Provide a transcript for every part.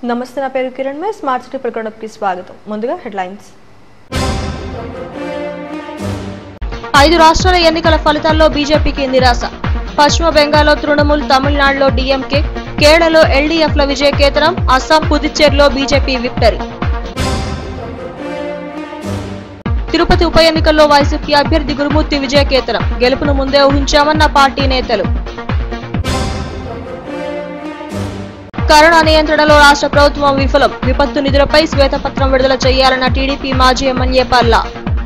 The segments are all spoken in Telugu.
నమస్తే నా పేరు కిరణ్ మే స్మార్ట్ సిటీ ప్రకటనకి స్వాగతం ముందుగా హెడ్లైన్స్ ఐదు రాష్ట్రాల ఎన్నికల ఫలితాల్లో బీజేపీకి నిరాశ పశ్చిమ బెంగాల్లో తృణమూల్ తమిళనాడులో డీఎంకే కేరళలో ఎల్డీఎఫ్ల విజయకేతనం అస్సాం పుదుచ్చేరిలో బీజేపీ విక్టరీ తిరుపతి ఉప ఎన్నికల్లో వైసీపీ అభ్యర్థి గురుమూర్తి విజయకేతనం గెలుపును ముందే ఊహించామన్న పార్టీ నేతలు కరోనా నియంత్రణలో రాష్ట్ర ప్రభుత్వం విఫలం విపత్తు నిధులపై శ్వేతపత్రం విడుదల చేయాలన్న టీడీపీ మాజీ ఎమ్మెల్యే పల్లా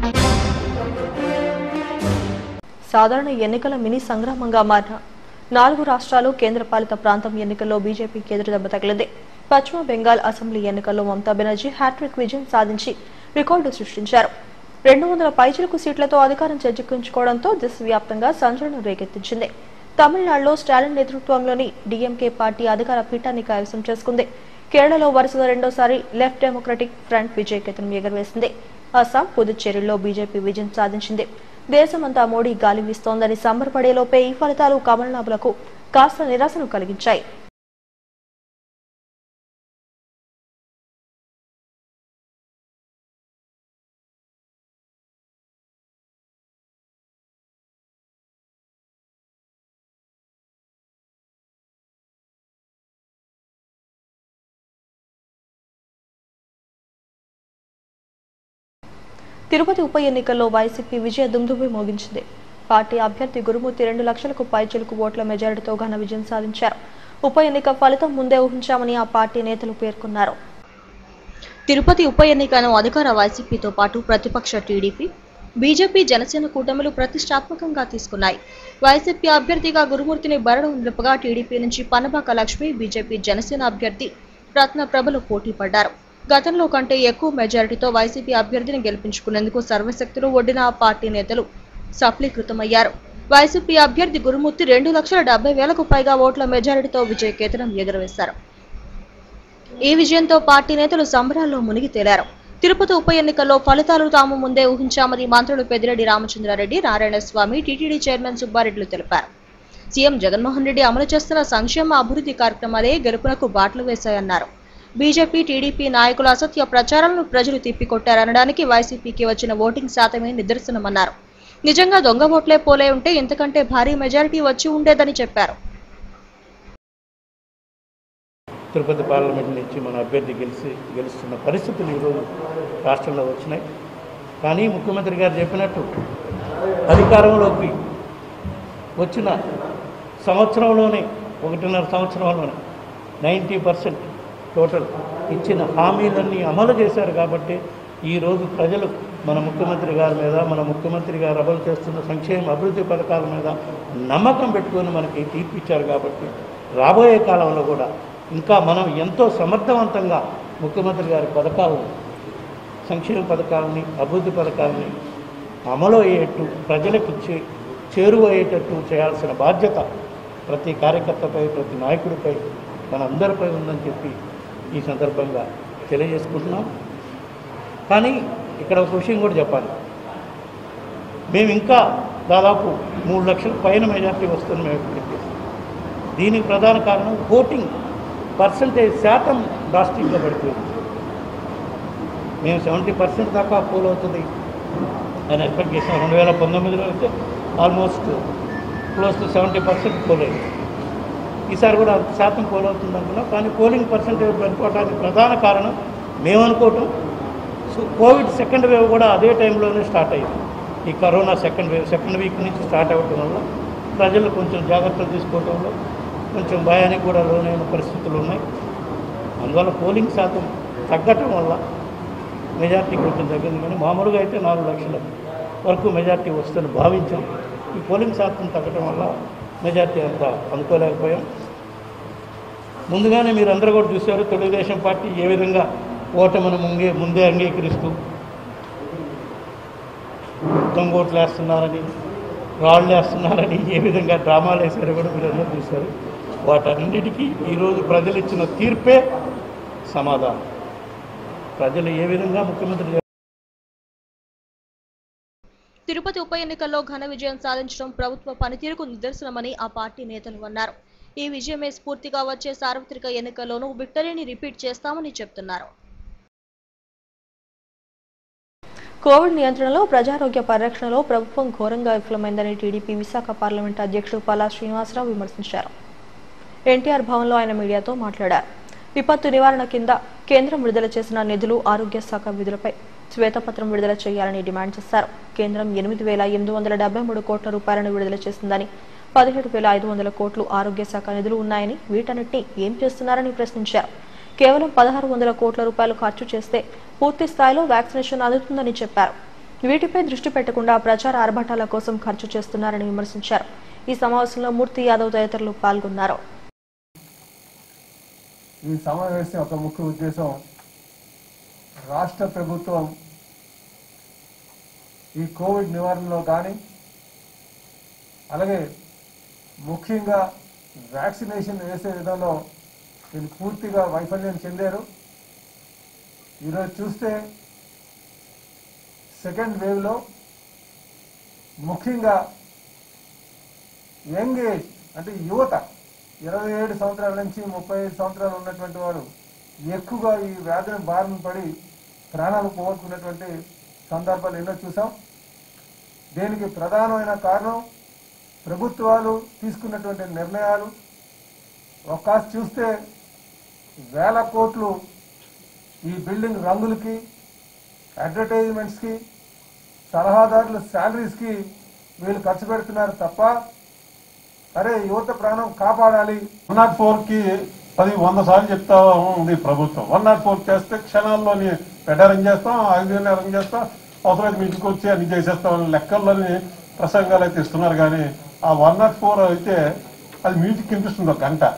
సాధారణ ఎన్నికల మినీ సంగ్రామంగా మారిన నాలుగు రాష్ట్రాలు కేంద్రపాలిత ప్రాంతం ఎన్నికల్లో బీజేపీకి ఎదురు దెబ్బ తగిలింది పశ్చిమ బెంగాల్ అసెంబ్లీ ఎన్నికల్లో మమతా బెనర్జీ హ్యాట్రిక్ విజయం సాధించి రికార్డు సృష్టించారు రెండు వందల పైచిలకు సీట్లతో అధికారం చేజిక్కించుకోవడంతో దేశవ్యాప్తంగా సంచలనం రేకెత్తించింది తమిళనాడులో స్టాలిన్ నేతృత్వంలోని డీఎంకే పార్టీ అధికార పీఠాన్ని కైవసం చేసుకుంది కేరళలో వరుసగా రెండోసారి లెఫ్ట్ డెమోక్రటిక్ ఫ్రంట్ విజయకేతనం ఎగురవేసింది అస్సాం పుదుచ్చేరిలో బీజేపీ విజయం సాధించింది దేశమంతా మోడీ గాలి వీస్తోందని సంబరపడేలోపే ఈ ఫలితాలు కమలనాథులకు కాస్త నిరాశను కలిగించాయి తిరుపతి ఉప ఎన్నికల్లో వైసీపీ విజయ దుమ్దుమి మోగించింది పార్టీ అభ్యర్థి గురుమూర్తి రెండు లక్షలకు పైచిలుకు ఓట్ల మెజారిటీతో ఘన విజయం సాధించారు ఉప ఎన్నిక ఫలితం ముందే ఊహించామని ఆ పార్టీ నేతలు పేర్కొన్నారు తిరుపతి ఉప ఎన్నికను అధికార వైసీపీతో పాటు ప్రతిపక్ష టీడీపీ బీజేపీ జనసేన కూటమిలు ప్రతిష్టాత్మకంగా తీసుకున్నాయి వైసీపీ అభ్యర్థిగా గురుమూర్తిని బరడం నిలుపగా టీడీపీ నుంచి పనబాక లక్ష్మి బీజేపీ జనసేన అభ్యర్థి రత్న ప్రభలు పోటీ పడ్డారు గతంలో కంటే ఎక్కువ మెజారిటీతో వైసీపీ అభ్యర్థిని గెలిపించుకునేందుకు సర్వశక్తులు ఒడ్డిన ఆ పార్టీ నేతలు సఫలీకృతమయ్యారు వైసీపీ అభ్యర్థి గురుమూర్తి రెండు లక్షల డెబ్బై వేలకు పైగా ఓట్ల మెజారిటీతో విజయకేతనం ఎగురవేశారు ఈ విజయంతో పార్టీ నేతలు సంబరాల్లో మునిగి తేలారు తిరుపతి ఉప ఎన్నికల్లో ఫలితాలు తాము ముందే ఊహించామని మంత్రులు పెద్దిరెడ్డి రామచంద్రారెడ్డి నారాయణ స్వామి టీటీడీ చైర్మన్ సుబ్బారెడ్డిలు తెలిపారు సీఎం జగన్మోహన్ రెడ్డి అమలు చేస్తున్న సంక్షేమ అభివృద్ధి కార్యక్రమాలే గెలుపునకు బాటలు వేశాయన్నారు బీజేపీ టీడీపీ నాయకుల అసత్య ప్రచారాలను ప్రజలు తిప్పికొట్టారనడానికి వైసీపీకి వచ్చిన ఓటింగ్ శాతమే నిదర్శనమన్నారు నిజంగా దొంగ ఓట్లే పోలే ఉంటే ఇంతకంటే భారీ మెజారిటీ వచ్చి ఉండేదని చెప్పారు తిరుపతి పార్లమెంట్ నుంచి మన అభ్యర్థి గెలిచి గెలుస్తున్న పరిస్థితులు ఈరోజు రాష్ట్రంలో వచ్చినాయి కానీ ముఖ్యమంత్రి గారు చెప్పినట్టు అధికారంలోకి వచ్చిన సంవత్సరంలోనే ఒకటిన్నర సంవత్సరంలోనే నైంటీ పర్సెంట్ టోటల్ ఇచ్చిన హామీలన్నీ అమలు చేశారు కాబట్టి ఈరోజు ప్రజలు మన ముఖ్యమంత్రి గారి మీద మన ముఖ్యమంత్రి గారు అమలు చేస్తున్న సంక్షేమ అభివృద్ధి పథకాల మీద నమ్మకం పెట్టుకొని మనకి తీర్పు ఇచ్చారు కాబట్టి రాబోయే కాలంలో కూడా ఇంకా మనం ఎంతో సమర్థవంతంగా ముఖ్యమంత్రి గారి పథకాలు సంక్షేమ పథకాలని అభివృద్ధి పథకాలని అమలు అయ్యేట్టు ప్రజలకు చే చేరువయ్యేటట్టు చేయాల్సిన బాధ్యత ప్రతి కార్యకర్తపై ప్రతి నాయకుడిపై మనందరిపై ఉందని చెప్పి ఈ సందర్భంగా తెలియజేసుకుంటున్నాం కానీ ఇక్కడ ఒక విషయం కూడా చెప్పాలి మేము ఇంకా దాదాపు మూడు లక్షల పైన మెజార్టీ వస్తుంది మేము ఎక్స్పెక్ట్ చేస్తాం దీనికి ప్రధాన కారణం ఓటింగ్ పర్సంటేజ్ శాతం డ్రాస్టిక్గా పడిపోయింది మేము సెవెంటీ పర్సెంట్ దాకా పోల్ అవుతుంది అని ఎక్స్పెక్ట్ చేసాం రెండు వేల పంతొమ్మిదిలో అయితే almost close to seventy percent poll అయింది ఈసారి కూడా అంత శాతం పోల్ అవుతుంది అనుకున్నాం కానీ పోలింగ్ పర్సంటేజ్ పడిపోవడానికి ప్రధాన కారణం మేము అనుకోవటం సో కోవిడ్ సెకండ్ వేవ్ కూడా అదే టైంలోనే స్టార్ట్ అయ్యింది ఈ corona second wave second week నుంచి స్టార్ట్ అవ్వటం వల్ల ప్రజలు కొంచెం జాగ్రత్తలు తీసుకోవడంలో కొంచెం భయానికి కూడా లోనైన పరిస్థితులు ఉన్నాయి అందువల్ల పోలింగ్ శాతం తగ్గటం వల్ల మెజార్టీ కొంచెం తగ్గింది కానీ మామూలుగా అయితే నాలుగు లక్షల వరకు మెజార్టీ వస్తుందని భావించాం ఈ పోలింగ్ శాతం తగ్గటం వల్ల మెజార్టీ అంత అనుకోలేకపోయాం ముందుగానే మీరు అందరూ కూడా చూశారు తెలుగుదేశం పార్టీ ఏ విధంగా ఓటమిని ముందే ముందే అంగీకరిస్తూ దొంగోట్లు వేస్తున్నారని రాళ్ళు వేస్తున్నారని ఏ విధంగా డ్రామాలు వేశారో కూడా మీరు అందరూ చూశారు వాటన్నిటికీ ఈరోజు ప్రజలు ఇచ్చిన తీర్పే సమాధానం ప్రజలు ఏ విధంగా ముఖ్యమంత్రి తిరుపతి ఉప ఎన్నికల్లో ఘన విజయం సాధించడం ప్రభుత్వ పనితీరుకు నిదర్శనమని ఆ పార్టీ నేతలు అన్నారు ఈ విజయమే స్ఫూర్తిగా వచ్చే సార్వత్రిక ఎన్నికల్లోనూ విక్టరీని రిపీట్ చేస్తామని చెప్తున్నారు కోవిడ్ నియంత్రణలో ప్రజారోగ్య పరిరక్షణలో ప్రభుత్వం ఘోరంగా విఫలమైందని టీడీపీ విశాఖ పార్లమెంట్ అధ్యక్షుడు పల్లా శ్రీనివాసరావు విమర్శించారు ఎన్టీఆర్ భవన్లో ఆయన మీడియాతో మాట్లాడారు విపత్తు నివారణ కింద కేంద్రం విడుదల చేసిన నిధులు ఆరోగ్య శాఖ విధులపై శ్వేతపత్రం విడుదల చేయాలని డిమాండ్ చేశారు కేంద్రం ఎనిమిది వేల ఎనిమిది వందల డెబ్బై మూడు కోట్ల రూపాయలను విడుదల చేసిందని పదిహేడు వేల ఐదు వందల కోట్లు ఆరోగ్య శాఖ నిధులు ఉన్నాయని వీటన్నిటిని ఏం చేస్తున్నారని ప్రశ్నించారు కేవలం పదహారు వందల కోట్ల రూపాయలు ఖర్చు చేస్తే పూర్తి స్థాయిలో వ్యాక్సినేషన్ అందుతుందని చెప్పారు వీటిపై దృష్టి పెట్టకుండా ప్రచార ఆర్భాటాల కోసం ఖర్చు చేస్తున్నారని విమర్శించారు ఈ సమావేశంలో మూర్తి యాదవ్ తదితరులు పాల్గొన్నారు ఈ సమావేశం యొక్క ముఖ్య ఉద్దేశం రాష్ట్ర ప్రభుత్వం ఈ కోవిడ్ నివారణలో కానీ అలాగే ముఖ్యంగా వ్యాక్సినేషన్ వేసే విధంలో వీళ్ళు పూర్తిగా వైఫల్యం చెందారు ఈరోజు చూస్తే సెకండ్ వేవ్లో ముఖ్యంగా యంగ్ ఏజ్ అంటే యువత ఇరవై ఏడు సంవత్సరాల నుంచి ముప్పై ఐదు సంవత్సరాలు ఉన్నటువంటి వారు ఎక్కువగా ఈ వ్యాధిని బారిన పడి ప్రాణాలు పోగొట్టుకున్నటువంటి సందర్భాలు ఎన్నో చూసాం దీనికి ప్రధానమైన కారణం ప్రభుత్వాలు తీసుకున్నటువంటి నిర్ణయాలు ఒక్క చూస్తే వేల కోట్లు ఈ బిల్డింగ్ రంగులకి అడ్వర్టైజ్మెంట్స్కి సలహాదారుల శాలరీస్కి వీళ్ళు ఖర్చు పెడుతున్నారు తప్ప అరే యువత ప్రాణం కాపాడాలి వన్ నాట్ ఫోర్ కి పది వంద సార్లు చెప్తా ఉంది ప్రభుత్వం వన్ నాట్ ఫోర్ చేస్తే క్షణాల్లోని బెడ్ అరేంజ్ చేస్తాం ఆక్సిజన్ అరేంజ్ చేస్తాం అవసరమైతే మీ ఇంటికి వచ్చి అన్ని చేసేస్తాం అనే లెక్కల్లోని ప్రసంగాలు అయితే ఇస్తున్నారు కానీ ఆ వన్ నాట్ ఫోర్ అయితే అది మ్యూజిక్ వినిపిస్తుంది ఒక గంట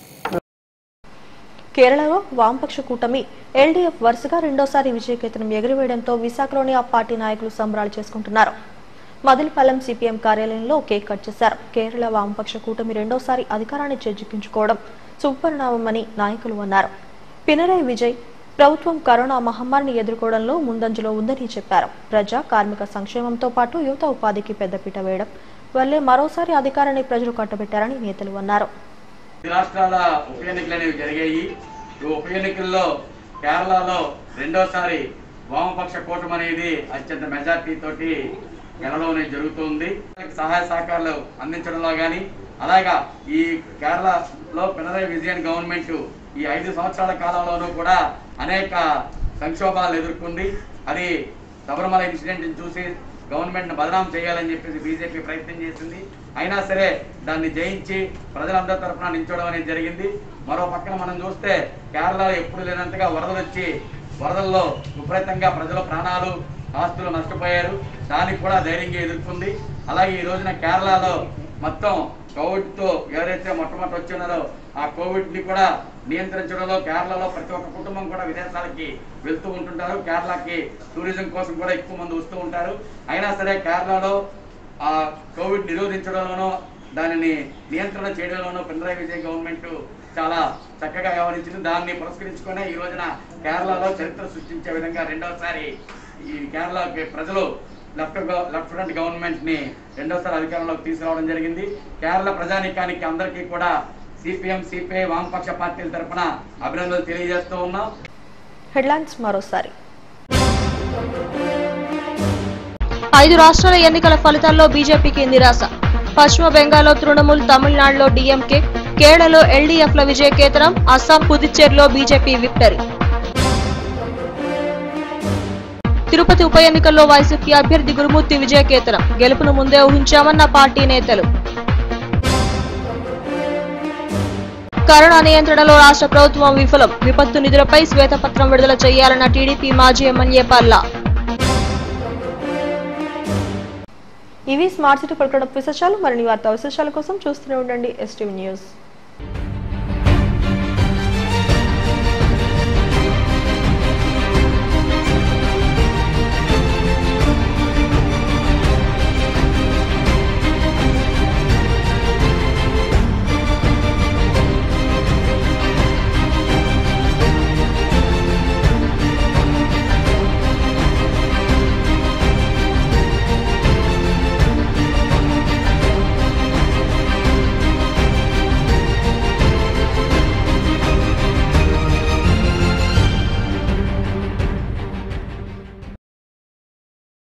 కేరళలో వామపక్ష కూటమి ఎల్డీఎఫ్ వరుసగా రెండోసారి విజయకేతనం ఎగురవేయడంతో విశాఖలోని ఆ పార్టీ నాయకులు సంబరాలు చేసుకుంటున్నారు మదిలిపల్లం సిపిఎం కార్యాలయంలో కేక్ కట్ చేశారు కేరళ వామపక్ష కూటమి రెండోసారి అధికారాన్ని చేజిక్కించుకోవడం శుభపరిణామమని నాయకులు అన్నారు పినరై విజయ్ ప్రభుత్వం కరోనా మహమ్మారిని ఎదుర్కోవడంలో ముందంజలో ఉందని చెప్పారు ప్రజా కార్మిక సంక్షేమంతో పాటు యువత ఉపాధికి పెద్దపీట వేయడం వల్లే మరోసారి అధికారాన్ని ప్రజలు కట్టబెట్టారని నేతలు అన్నారు ఈ రాష్ట్రాల ఉప ఎన్నికలు అనేవి జరిగాయి ఈ ఉప ఎన్నికల్లో కేరళలో రెండోసారి వామపక్ష కూటమి అనేది అత్యంత మెజార్టీ తోటి గెలవడం అనేది జరుగుతుంది సహాయ సహకారాలు అందించడంలో గాని అలాగా ఈ కేరళలో పినరయ్ విజయన్ గవర్నమెంట్ ఈ ఐదు సంవత్సరాల కాలంలోనూ కూడా అనేక సంక్షోభాలు ఎదుర్కొంది అది శబరిమల ఇన్సిడెంట్ చూసి గవర్నమెంట్ బదనాం చేయాలని చెప్పేసి బీజేపీ ప్రయత్నం చేసింది అయినా సరే దాన్ని జయించి ప్రజలందరి తరఫున నించోవడం అనేది జరిగింది మరో పక్కన మనం చూస్తే కేరళలో ఎప్పుడు లేనంతగా వరదలు వచ్చి వరదల్లో విపరీతంగా ప్రజల ప్రాణాలు ఆస్తులు నష్టపోయారు దానికి కూడా ధైర్యంగా ఎదుర్కొంది అలాగే ఈ రోజున కేరళలో మొత్తం కోవిడ్ తో ఎవరైతే మొట్టమొదటి వచ్చినారో ఆ కోవిడ్ ని కూడా నియంత్రించడంలో కేరళలో ప్రతి ఒక్క కుటుంబం కూడా విదేశాలకి వెళ్తూ ఉంటుంటారు కేరళకి టూరిజం కోసం కూడా ఎక్కువ మంది వస్తూ ఉంటారు అయినా సరే కేరళలో ఆ కోవిడ్ నిరోధించడంలోనూ దానిని నియంత్రణ చేయడంలోనూ పినరాయి విజయ్ గవర్నమెంట్ చాలా చక్కగా వ్యవహరించింది దాన్ని పురస్కరించుకునే ఈ రోజున కేరళలో చరిత్ర సృష్టించే విధంగా రెండోసారి ఈ కేరళ ప్రజలు లెఫ్ట్ గవ- లెఫ్ట్ ఫ్రంట్ గవర్నమెంట్ ని రెండోసారి అధికారంలోకి తీసుకురావడం జరిగింది కేరళ ప్రజానికానికి అందరికీ కూడా సిపిఎం సిపిఐ వామపక్ష పార్టీల తరఫున అభినందనలు తెలియజేస్తూ ఉన్నాం హెడ్లైన్స్ మరోసారి ఐదు రాష్ట్రాల ఎన్నికల ఫలితాల్లో బీజేపీకి నిరాశ పశ్చిమ బెంగాల్లో తృణమూల్ తమిళనాడులో డీఎంకే కేరళలో ఎల్డీఎఫ్ల విజయకేతనం అస్సాం పుదుచ్చేరిలో బీజేపీ విక్టరీ తిరుపతి ఉప ఎన్నికల్లో వైసీపీ అభ్యర్థి గురుమూర్తి విజయకేతనం గెలుపును ముందే ఊహించామన్న పార్టీ నేతలు కరోనా నియంత్రణలో రాష్ట్ర ప్రభుత్వం విఫలం విపత్తు నిధులపై శ్వేతపత్రం విడుదల చేయాలన్న టీడీపీ మాజీ ఎమ్మెల్యే పల్లా ఇవి స్మార్ట్ సిటీ పలకడం విశేషాలు మరిన్ని వార్తా విశేషాల కోసం చూస్తూనే ఉండండి ఎస్టీవీ న్యూస్